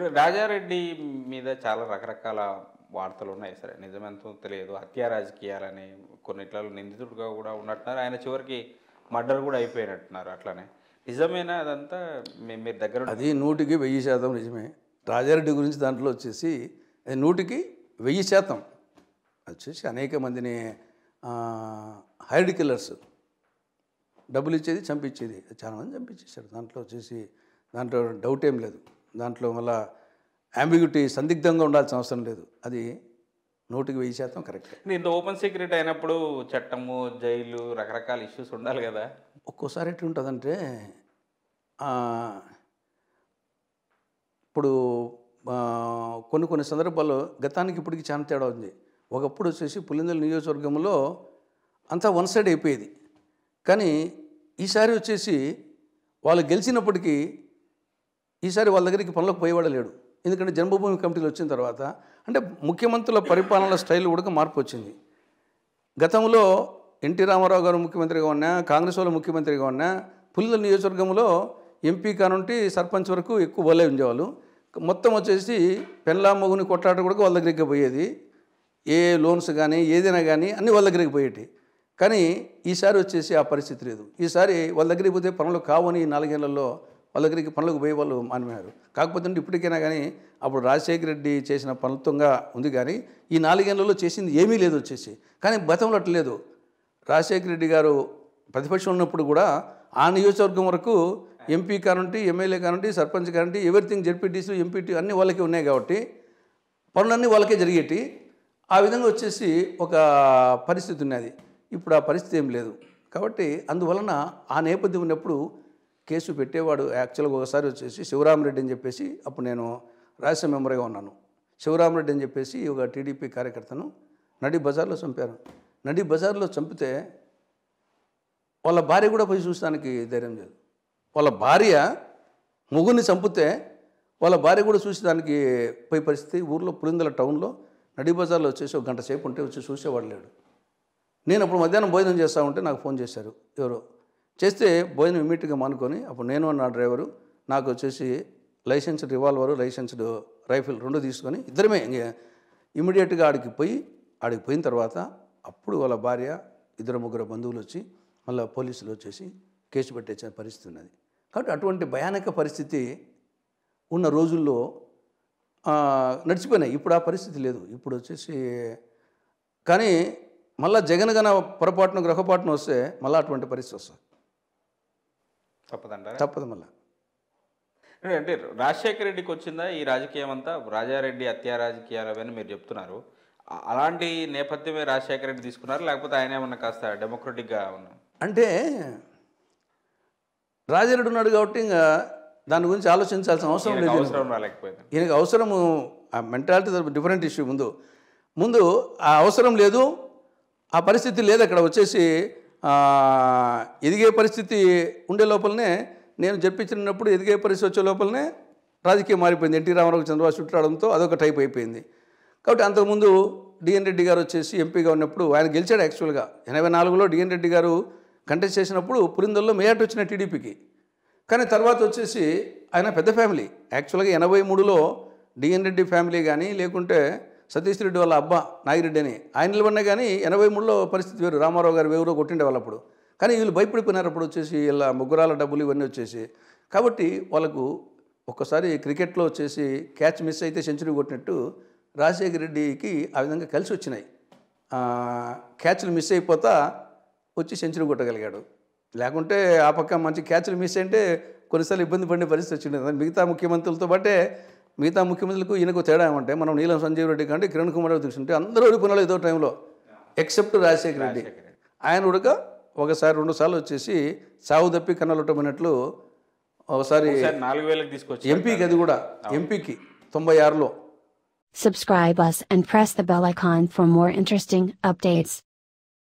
ఇప్పుడు రాజారెడ్డి మీద చాలా రకరకాల వార్తలు ఉన్నాయి సరే నిజమెంతో తెలియదు హత్యా రాజకీయాలని కొన్నిట్లలో నిందితుడిగా కూడా ఉన్నట్టున్నారు ఆయన చివరికి మర్డర్ కూడా అయిపోయినట్టున్నారు అట్లానే నిజమేనా అదంతా మీ- మీరు దగ్గర ఉండి- అది నూటికి వెయ్యి శాతం నిజమే రాజారెడ్డి గురించి దాంట్లో వచ్చేసి అది నూటికి వెయ్యి శాతం వచ్చేసి అనేక మందిని హైడ్ కిల్లర్స్ డబ్బులు ఇచ్చేది చంపించేది చాలామంది చంపించేశారు దాంట్లో వచ్చేసి దాంట్లో డౌట్ ఏం లేదు దాంట్లో మళ్ళా అంబిగ్యూటీ సందిగ్ధంగా ఉండాల్సిన అవసరం లేదు అది నూటికి వెయ్యి శాతం కరెక్టే ఇంత ఓపెన్ సీక్రెట్ అయినప్పుడు చట్టము జైలు రకరకాల ఇష్యూస్ ఉండాలి కదా ఒక్కోసారి ఎట్లా ఉంటుందంటే ఆ, ఇప్పుడు ఆ, కొన్ని కొన్ని సందర్భాల్లో గతానికి ఇప్పటికి చాలా తేడా ఉంది ఒకప్పుడు వచ్చేసి పులిందల నియోజకవర్గంలో అంతా వన్ సైడ్ అయిపోయేది కానీ ఈసారి వచ్చేసి వాళ్ళు గెలిచినప్పటికీ ఈసారి వాళ్ళ దగ్గరికి పనులకు పోయేవాడు లేడు ఎందుకంటే జన్మభూమి కమిటీలు వచ్చిన తర్వాత అంటే ముఖ్యమంత్రుల పరిపాలన స్టైల్ కూడా మార్పు వచ్చింది గతంలో ఎన్టీ రామారావు గారు ముఖ్యమంత్రిగా ఉన్నా కాంగ్రెస్ వాళ్ళు ముఖ్యమంత్రిగా ఉన్నా పుల్లల నియోజకవర్గంలో ఎంపీ కానుంటి సర్పంచ్ వరకు ఎక్కువ వాళ్ళే ఉండేవాళ్ళు మొత్తం వచ్చేసి పెన్లా మొగుని కొట్లాట కూడా వాళ్ళ దగ్గరికి పోయేది ఏ లోన్స్ కానీ ఏదైనా కానీ అన్నీ వాళ్ళ దగ్గరికి పోయేటి కానీ ఈసారి వచ్చేసి ఆ పరిస్థితి లేదు ఈసారి వాళ్ళ దగ్గరికి పోతే పనులు కావని ఈ నాలుగేళ్లలో వాళ్ళ దగ్గరికి పనులకు పోయే వాళ్ళు మానిపోయారు కాకపోతే అంటే ఇప్పటికైనా కానీ అప్పుడు రాజశేఖర రెడ్డి చేసిన పనులతోగా ఉంది కానీ ఈ నాలుగేళ్లలో చేసింది ఏమీ లేదు వచ్చేసి కానీ గతంలో అట్లా లేదు రాజశేఖర రెడ్డి గారు ప్రతిపక్షం ఉన్నప్పుడు కూడా ఆ నియోజకవర్గం వరకు ఎంపీ కానుంటి ఎమ్మెల్యే కానుంటి సర్పంచ్ కానుంటి ఎవ్రీథింగ్ జెడ్పీటీసీ ఎంపీటీ అన్నీ వాళ్ళకి ఉన్నాయి కాబట్టి పనులన్నీ వాళ్ళకే జరిగేటి ఆ విధంగా వచ్చేసి ఒక పరిస్థితి ఉన్నది ఇప్పుడు ఆ పరిస్థితి ఏం లేదు కాబట్టి అందువలన ఆ నేపథ్యం ఉన్నప్పుడు కేసు పెట్టేవాడు యాక్చువల్గా ఒకసారి వచ్చేసి శివరామరెడ్డి అని చెప్పేసి అప్పుడు నేను రాజ్యసభ మెంబర్గా ఉన్నాను శివరామరెడ్డి అని చెప్పేసి ఒక టీడీపీ కార్యకర్తను నడి బజార్లో చంపారు నడి బజార్లో చంపితే వాళ్ళ భార్య కూడా పోయి చూసడానికి ధైర్యం లేదు వాళ్ళ భార్య ముగ్గురిని చంపితే వాళ్ళ భార్య కూడా చూసేదానికి పోయి పరిస్థితి ఊర్లో పులిందల టౌన్లో నడి బజార్లో వచ్చేసి ఒక గంట సేపు ఉంటే వచ్చి చూసేవాడు లేడు నేను అప్పుడు మధ్యాహ్నం భోజనం చేస్తూ ఉంటే నాకు ఫోన్ చేశారు ఎవరో చేస్తే భోజనం ఇమీడియట్గా మానుకొని అప్పుడు నేను నా డ్రైవరు నాకు వచ్చేసి లైసెన్స్డ్ రివాల్వరు లైసెన్స్డ్ రైఫిల్ రెండు తీసుకొని ఇద్దరమే ఇమీడియట్గా ఆడికి పోయి ఆడికి పోయిన తర్వాత అప్పుడు వాళ్ళ భార్య ఇద్దరు ముగ్గురు బంధువులు వచ్చి మళ్ళీ పోలీసులు వచ్చేసి కేసు పెట్టే పరిస్థితి ఉన్నది కాబట్టి అటువంటి భయానక పరిస్థితి ఉన్న రోజుల్లో ఆ, నడిచిపోయినాయి ఇప్పుడు ఆ పరిస్థితి లేదు ఇప్పుడు వచ్చేసి కానీ మళ్ళా జగన్ గన పొరపాటున గ్రహపాటున వస్తే మళ్ళీ అటువంటి పరిస్థితి వస్తుంది తప్పదంటారా తప్పదు మళ్ళీ అంటే రాజశేఖర రెడ్డికి వచ్చిందా ఈ రాజకీయం అంతా రాజారెడ్డి హత్యా రాజకీయాలు అవన్నీ మీరు చెప్తున్నారు అ- అలాంటి నేపథ్యమే రాజశేఖర రెడ్డి తీసుకున్నారు లేకపోతే ఆయన ఏమన్నా కాస్త డెమోక్రటిక్గా ఉన్నా అంటే రాజారెడ్డి ఉన్నాడు కాబట్టి ఇంకా దాని గురించి ఆలోచించాల్సిన అవసరం లేదు అవసరం రాలేకపోయింది ఈయనకి అవసరము ఆ మెంటాలిటీ డిఫరెంట్ ఇష్యూ ముందు ముందు ఆ అవసరం లేదు ఆ పరిస్థితి లేదు అక్కడ వచ్చేసి ఆ, ఎదిగే పరిస్థితి ఉండే లోపలనే నేను చెప్పించినప్పుడు ఎదిగే పరిస్థితి వచ్చే లోపలనే రాజకీయం మారిపోయింది ఎన్టీ రామారావు చంద్రబాబు చుట్టాడంతో అదొక టైప్ అయిపోయింది కాబట్టి అంతకుముందు డిఎన్ రెడ్డి గారు వచ్చేసి ఎంపీగా ఉన్నప్పుడు ఆయన గెలిచాడు యాక్చువల్గా ఎనభై నాలుగులో డిఎన్ రెడ్డి గారు కంటెస్ట్ చేసినప్పుడు పురిందల్లో మేయట్ వచ్చిన టీడీపీకి కానీ తర్వాత వచ్చేసి ఆయన పెద్ద ఫ్యామిలీ యాక్చువల్గా ఎనభై మూడులో డిఎన్ రెడ్డి ఫ్యామిలీ కానీ లేకుంటే సతీష్ రెడ్డి వాళ్ళ అబ్బా నాగిరెడ్డి అని ఆయన నిలబడినా కానీ ఎనభై మూడులో పరిస్థితి వేరు రామారావు గారు వేరులో కొట్టిండే వాళ్ళు అప్పుడు కానీ వీళ్ళు భయపడిపోయినారు అప్పుడు వచ్చేసి ఇలా ముగ్గురాల డబ్బులు ఇవన్నీ వచ్చేసి కాబట్టి వాళ్ళకు ఒక్కసారి క్రికెట్లో వచ్చేసి క్యాచ్ మిస్ అయితే సెంచరీ కొట్టినట్టు రాజశేఖర రెడ్డికి ఆ విధంగా కలిసి వచ్చినాయి ఆ, క్యాచ్లు మిస్ అయిపోతా వచ్చి సెంచరీ కొట్టగలిగాడు లేకుంటే ఆ పక్క మంచి క్యాచ్లు మిస్ అంటే కొన్నిసార్లు ఇబ్బంది పడిన పరిస్థితి వచ్చింది మిగతా ముఖ్యమంత్రులతో బట్టే మిగతా ముఖ్యమంత్రులకు ఈయనకు తేడా ఏమంటే మనం నీలం సంజీవ్ రెడ్డి కంటే కిరణ్ కుమార్ రెడ్డి చూస్తుంటే అందరూ ఓడిపోయినారు ఏదో టైంలో ఎక్సెప్ట్ రాజశేఖర రెడ్డి ఆయన ఉడక ఒకసారి రెండు సార్లు వచ్చేసి సాగు తప్పి కన్నలుట్టమైనట్లు ఒకసారి ఒకసారి నాలుగు వేలకు తీసుకొచ్చి ఎంపీకి అది కూడా ఎంపీకి తొంభై ఆరులో Subscribe us and press the bell icon for more interesting updates.